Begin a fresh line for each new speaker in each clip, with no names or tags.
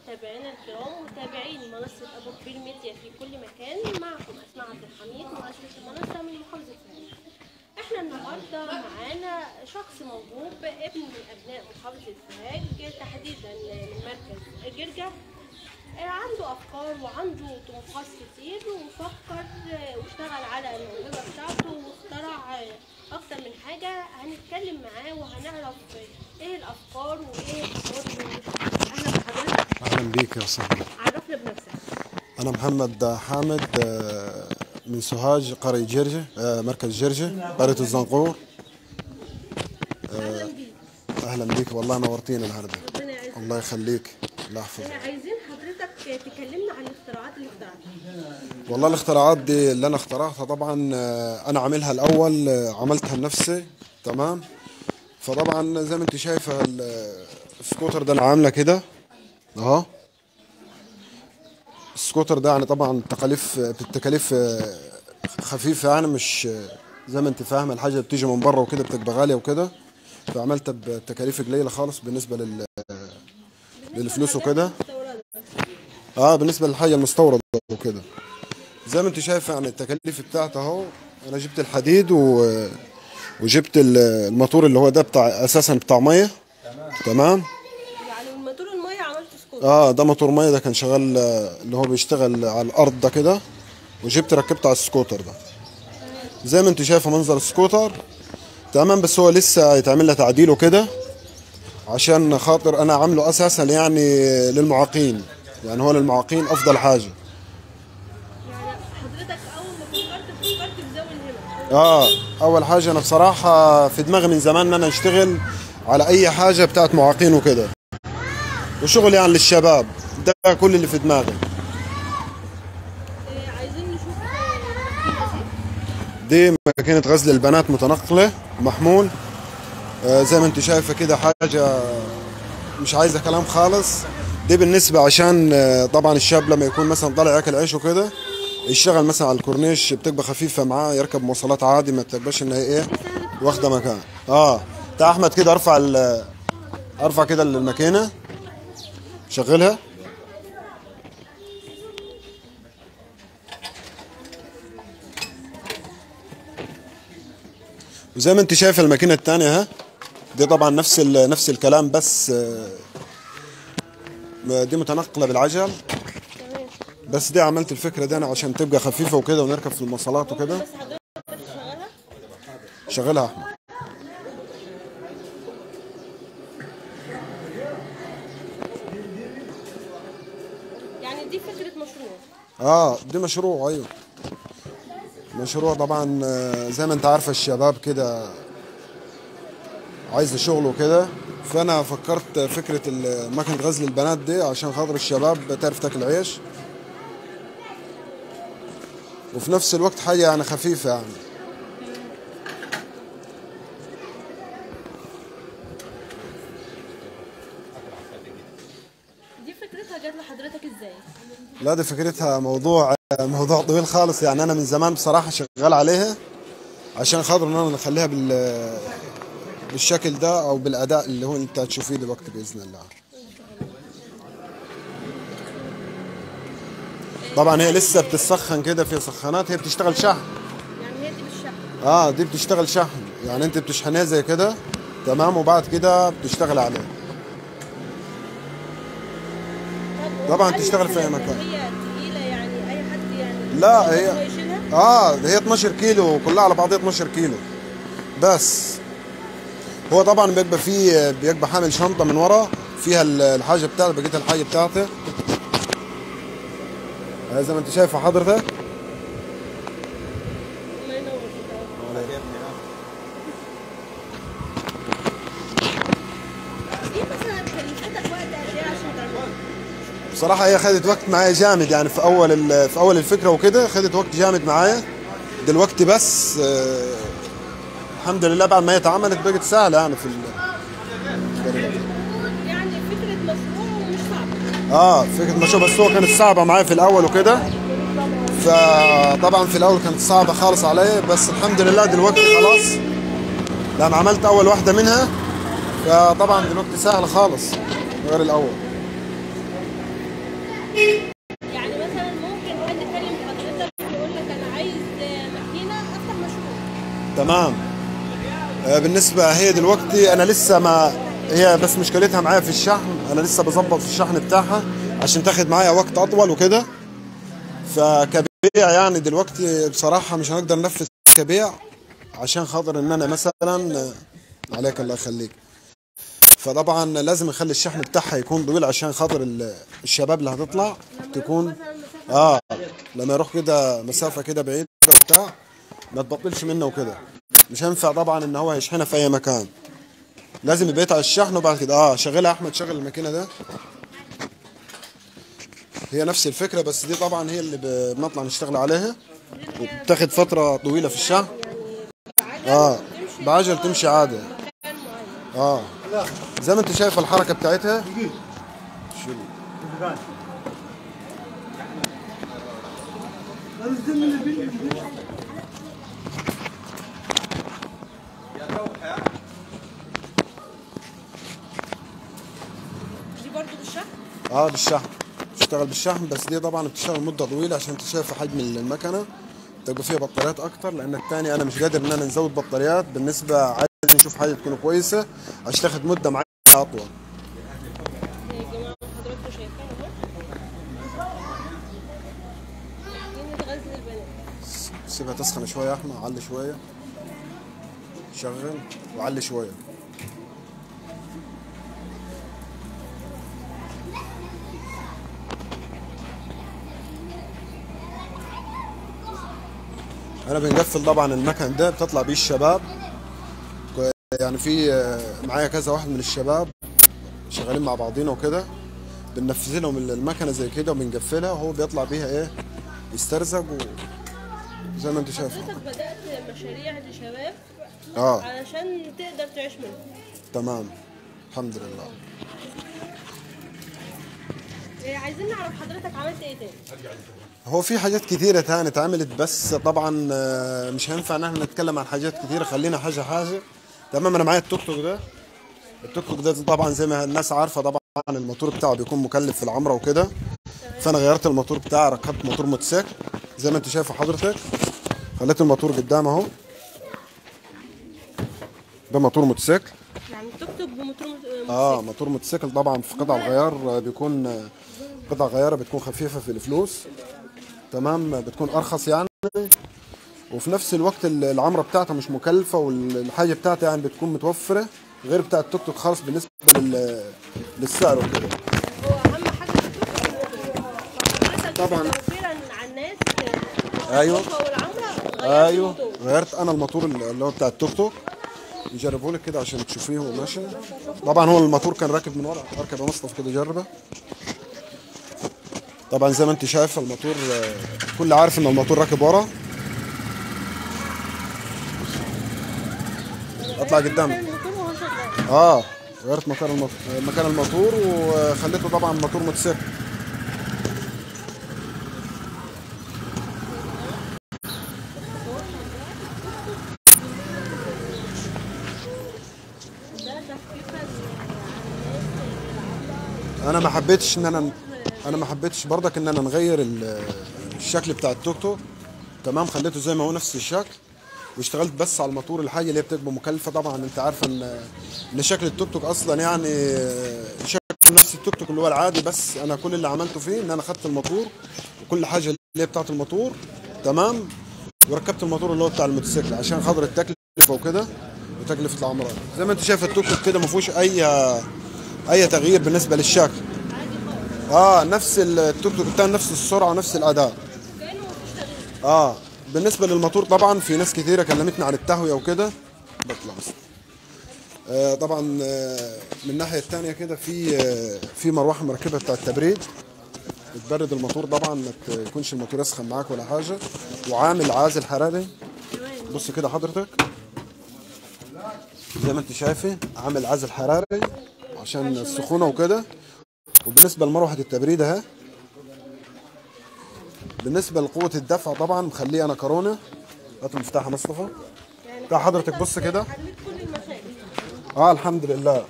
متابعينا الكرام متابعين منصة أبو كبير ميديا في كل مكان معكم أسماء عبد الحميد مؤسسة المنصة من محافظة فاس احنا النهاردة معانا شخص موهوب ابن من أبناء محافظة سوهاج تحديدا من مركز جرجة آه، عنده أفكار وعنده طموحات كتير وفكر آه، واشتغل على الموهبة بتاعته واخترع آه، أكتر من حاجة هنتكلم معاه وهنعرف آه، إيه الأفكار وإيه الخطوات أهلا بحضرتك
اهلا بيك يا صاحبي
عرفنا بنفسك
انا محمد حامد آه، من سوهاج قرية جرجة آه، مركز جرجة قرية الزنقور
أهلا بيك
اهلا بيك والله نورتينا النهارده
ربنا يعزك
الله يخليك الله يحفظك
آه، عايزين حضرتك تكلمنا عن الاختراعات اللي اخترعتها
والله الاختراعات دي اللي انا اخترعتها طبعا آه، انا عاملها الاول آه، عملتها لنفسي تمام فطبعا زي ما انت شايفه ال- السكوتر ده انا عامله كده اهو السكوتر ده يعني طبعا تكاليف التكاليف آه، خفيفه يعني مش آه، زي ما انت فاهمه الحاجه اللي بتيجي من بره وكده بتبقى غاليه وكده فعملتها بتكاليف قليله خالص بالنسبه لل للفلوس وكده
مستوردة.
اه بالنسبه للحاجه المستورده وكده زي ما انت شايف يعني التكاليف بتاعته اهو انا جبت الحديد و... وجبت ال- الموتور اللي هو ده بتاع اساسا بتاع ميه تمام
يعني من موتور المية عملت سكوتر
اه ده موتور ميه ده كان شغال آه، اللي هو بيشتغل على الارض ده كده وجبت ركبت على السكوتر ده زي ما انت شايفه منظر السكوتر تمام بس هو لسه هيتعمل له تعديل وكده عشان خاطر انا عامله اساسا يعني للمعاقين يعني هو للمعاقين افضل حاجه
يعني حضرتك أول ما فكرت فكرت في ذوي الهمم
اه اول حاجه انا بصراحه في دماغي من زمان ان انا اشتغل على اي حاجه بتاعت معاقين وكده وشغل يعني للشباب ده كل اللي في دماغي
آه، عايزين نشوف آه،
دي ماكينه غزل البنات متنقله محمول آه زي ما انت شايفه كده حاجه مش عايزه كلام خالص دي بالنسبه عشان آه طبعا الشاب لما يكون مثلا طالع ياكل عيش وكده يشتغل مثلا على الكورنيش بتبقى خفيفه معاه يركب مواصلات عادي ما بتبقاش ان هي ايه واخده مكان اه تا احمد كده ارفع ال- ارفع كده الماكينه شغلها وزي ما انت شايف الماكينه الثانيه ها دي طبعا نفس ال- نفس الكلام بس آه، دي متنقله بالعجل
تمام
بس دي عملت الفكره دي انا عشان تبقى خفيفه وكده ونركب في المواصلات وكده
بس حضرتك تشغلها
شغلها احمد
يعني دي فكرة مشروع
اه دي مشروع ايوه مشروع طبعا آه، زي ما انت عارفه الشباب كده عايزه شغل وكده فانا فكرت فكره ال- مكنه غزل البنات دي عشان خاطر الشباب تعرف تاكل عيش وفي نفس الوقت حاجه يعني خفيفه يعني
دي فكرتها جت لحضرتك ازاي؟
لا دي فكرتها موضوع موضوع طويل خالص يعني انا من زمان بصراحه شغال عليها عشان خاطر ان انا نخليها بال بالشكل ده او بالاداء اللي هو انت هتشوفيه دلوقتي باذن الله طبعا هي لسه بتسخن كده في سخانات هي بتشتغل شحن
يعني هي دي بالشحن
اه دي بتشتغل شحن يعني انت بتشحنها زي كده تمام وبعد كده بتشتغل عليه
طب
طبعاً
وهل
تشتغل في
مثلاً
أي مكان.
هي تقيلة يعني أي حد يعني
لا،
يقدر
هي-
هو يشيلها؟
اه ده هي 12 كيلو كلها على بعضها 12 كيلو بس هو طبعا بيبقى فيه بيبقى حامل شنطه من ورا فيها ال- الحاجه بتاعته بقيت الحاجه بتاعته آه، زي ما انت شايفه حضرتك
الله ينور دي مثلا كلفتك وقت قد ايه عشان تعملها؟
بصراحه هي خدت وقت معايا جامد يعني في اول ال- في اول الفكره وكده خدت وقت جامد معايا دلوقتي بس آه الحمد لله بعد ما هي اتعملت بقت سهله يعني في ال-
يعني فكرة مشروع ومش صعبة
اه فكره مشروع بس هو كانت صعبه معايا في الاول وكده فطبعا في الاول كانت صعبه خالص عليا بس الحمد لله دلوقتي خلاص لما عملت اول واحده منها فطبعا دلوقتي سهله خالص غير الاول
يعني مثلا ممكن حد يكلم حضرتك يقول لك انا عايز ماكينه افتح مشروع
تمام آه، بالنسبة هي دلوقتي أنا لسه ما هي بس مشكلتها معايا في الشحن أنا لسه بظبط في الشحن بتاعها عشان تاخد معايا وقت أطول وكده فكبيع يعني دلوقتي بصراحة مش هنقدر ننفذ كبيع عشان خاطر إن أنا مثلا آه، عليك الله يخليك فطبعا لازم نخلي الشحن بتاعها يكون طويل عشان خاطر ال- الشباب اللي هتطلع تكون
مثلا مسافه
اه لما يروح كده مسافه كده بعيد بتاع ما تبطلش منه وكده مش هينفع طبعا ان هو يشحنها في اي مكان لازم يبقى على الشحن وبعد كده اه شغلها احمد شغل الماكينه ده هي نفس الفكره بس دي طبعا هي اللي ب- بنطلع نشتغل عليها وبتاخد فتره طويله في الشحن اه بعجل تمشي عادي
مكان معين
اه زي ما انت شايف الحركه بتاعتها شو
دي برضو بالشحن
اه بالشحن بتشتغل بالشحن بس دي طبعا بتشتغل مده طويله عشان انت شايف حجم المكنه تبقى فيها بطاريات اكتر لان الثاني انا مش قادر ان انا نزود بطاريات بالنسبه عايز نشوف حاجه تكون كويسه عشان تاخد مده معايا اطول
يا جماعه حضراتكم شايفين اهو ماكينه غزل البنات
سيبها تسخن شويه يا احمد علي شويه شغل وعلي شويه انا بنقفل طبعا المكن ده بتطلع بيه الشباب كو- يعني في آه، معايا كذا واحد من الشباب شغالين مع بعضينا وكده بننفذ لهم المكنه زي كده وبنقفلها وهو بيطلع بيها ايه يسترزق و... زي ما انت شايف
حضرتك بدات مشاريع لشباب
اه
علشان تقدر تعيش منها
تمام الحمد لله
إيه، عايزين نعرف حضرتك عملت ايه تاني
هو في حاجات كتيرة تاني اتعملت بس طبعا آه، مش هينفع ان احنا نتكلم عن حاجات كتيرة خلينا حاجة حاجة تمام انا معايا التوك توك ده التوك توك ده طبعا زي ما الناس عارفة طبعا الموتور بتاعه بيكون مكلف في العمرة وكده فانا غيرت الموتور بتاعي ركبت موتور موتوسيكل زي ما انت شايفه حضرتك خليت الموتور قدام اهو ده موتور موتوسيكل
يعني توك توك بموتور مت-
اه موتور موتوسيكل طبعا في قطع الغيار آه، بيكون آه، قطع غيارة بتكون خفيفة في الفلوس تمام آه، بتكون ارخص يعني وفي نفس الوقت ال- العمرة بتاعتها مش مكلفة والحاجة بتاعتها يعني بتكون متوفرة غير بتاع التوك توك خالص بالنسبة لل... للسعر وكده
هو اهم حاجه في التوك توك فحضرتك
طبعاً.
توفيرا على الناس
أيوة.
الصوفة والعمره غيرت
ايوه
الموتور.
غيرت انا الموتور اللي هو بتاع التوك توك يجربوا لك كده عشان تشوفيه وهو ماشي طبعا هو الموتور كان راكب من ورا اركب يا مصطفى كده جربه طبعا زي ما انت شايف الموتور آه، كل عارف ان الموتور راكب ورا اطلع قدام
الموتور وهو شغال
اه غيرت مكان الموتور مكان الموتور وخليته طبعا موتور موتوسيكل
ده تخفيفا على الناس
انا ما حبيتش ان انا انا ما حبيتش برضك ان انا نغير ال- الشكل بتاع التوك توك تمام خليته زي ما هو نفس الشكل واشتغلت بس على الموتور الحاجه اللي هي بتبقى مكلفه طبعا انت عارفه ان ان شكل التوك توك اصلا يعني شكل نفس التوك توك اللي هو العادي بس انا كل اللي عملته فيه ان انا خدت الموتور وكل حاجه اللي هي بتاعت الموتور تمام وركبت الموتور اللي هو بتاع الموتوسيكل عشان خاطر التكلفه وكده وتكلفه العمران زي ما انت شايف التوك توك كده ما فيهوش اي اي تغيير بالنسبه للشكل اه نفس التوك توك بتاع نفس السرعه ونفس الاداء
كانه مفيش تغيير
اه بالنسبه للموتور طبعا في ناس كتيره كلمتنا عن التهويه وكده بطلع بس آه طبعا آه من الناحيه الثانيه كده في آه في مروحه مركبه بتاع التبريد بتبرد الموتور طبعا ما يكونش الموتور يسخن معاك ولا حاجه وعامل عازل حراري بص كده حضرتك زي ما انت شايفه عامل عازل حراري عشان السخونه وكده وبالنسبه لمروحه التبريد اهي بالنسبه لقوه الدفع طبعا مخليه انا كورونا هات المفتاح يا مصطفى
يعني
ده حضرتك بص كده
حليت كل المشاكل
اه الحمد لله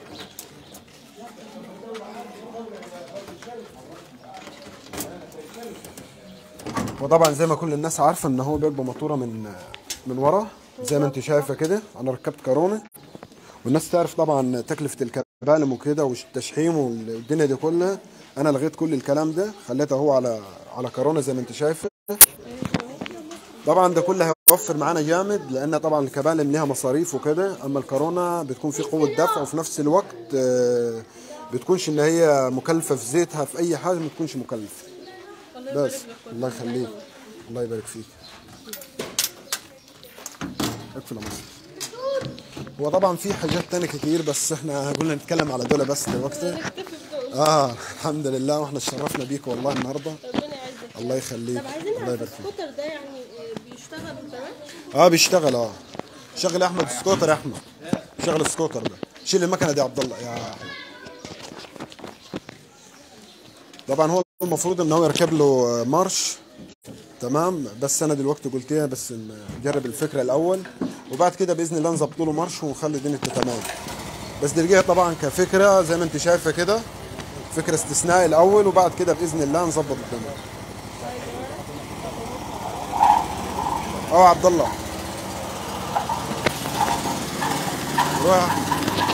وطبعا زي ما كل الناس عارفه ان هو بيبقى موتوره من من ورا زي ما انت شايفه كده انا ركبت كورونا والناس تعرف طبعا تكلفه الكبالم وكده والتشحيم والدنيا دي كلها انا لغيت كل الكلام ده خليته هو على على كورونا زي ما انت شايفه طبعا ده كله هيوفر معانا جامد لان طبعا الكبالم ليها مصاريف وكده اما الكورونا بتكون في قوه دفع وفي نفس الوقت آه، بتكونش ان هي مكلفه في زيتها في اي حاجه ما تكونش مكلفه
الله
بس
يبارك لك
الله يخليك الله يبارك فيك اقفل يا مصر. هو طبعا في حاجات تانية كتير بس احنا قلنا نتكلم على دول بس دلوقتي
نكتفي بدول
اه الحمد لله واحنا اتشرفنا بيك والله النهارده
ربنا يعزك
الله يخليك
طب عايزين
الله
نعرف
يبارك فيك
السكوتر ده يعني آه، بيشتغل تمام
اه بيشتغل اه شغل يا احمد سكوتر يا احمد شغل السكوتر ده شيل المكنه دي يا عبد الله يا أحمد. طبعا هو المفروض ان هو يركب له مارش تمام بس انا دلوقتي قلت ايه بس نجرب الفكره الاول وبعد كده باذن الله نظبط له مارش ونخلي الدنيا تمام بس دي طبعا كفكره زي ما انت شايفه كده فكره استثنائي الاول وبعد كده باذن الله نظبط الدنيا اه يا عبد الله روح يا أحمد.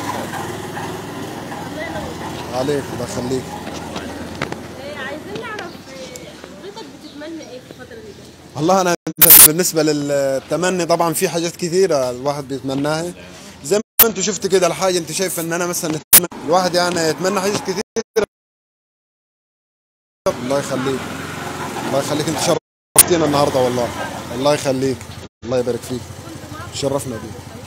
عليك الله يخليك
آه، عايزين نعرف آه، حضرتك بتتمنى ايه في الفترة اللي جاية؟
والله انا بالنسبه للتمني طبعا في حاجات كثيره الواحد بيتمناها زي ما انت شفت كده الحاجه انت شايف ان انا مثلا نتمنى الواحد يعني يتمنى حاجات كثيره الله يخليك الله يخليك انت شرفتينا النهارده والله الله يخليك الله يبارك فيك شرفنا بيك